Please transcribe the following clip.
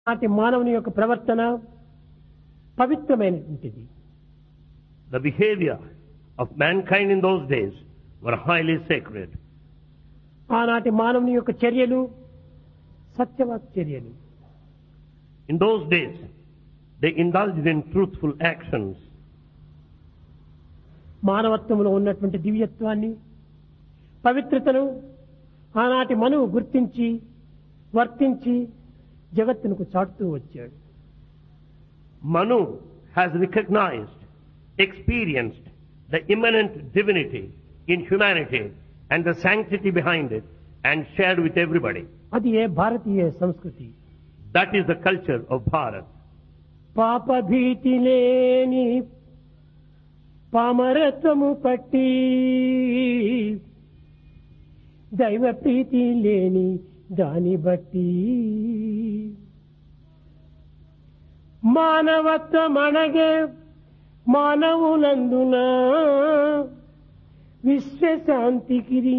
నాటి మానవుని యొక్క ప్రవర్తన పవిత్రమైనటువంటిది The behavior of mankind in those days were highly sacred. ఆనాటి మానవుని యొక్క చర్యలు సత్యవత్ చర్యలు In those days, they indulged in truthful actions. మానవత్వంలో ఉన్నటువంటి దివ్యత్వాన్ని పవిత్రతను ఆనాటి మనువు గుర్తించి వర్తించి జగత్తునకు చాటుతూ వచ్చాడు Manu has recognized, experienced the immanent divinity in humanity and the sanctity behind it and shared with everybody. అది ఏ భారతీయ సంస్కృతి That is the culture of Bharat. పాప భీతి లేని పామరత్వము పట్టి దైవ ప్రీతి లేని దాని బట్టి మానవత్వమనగే మానవులందున విశ్వశాంతికి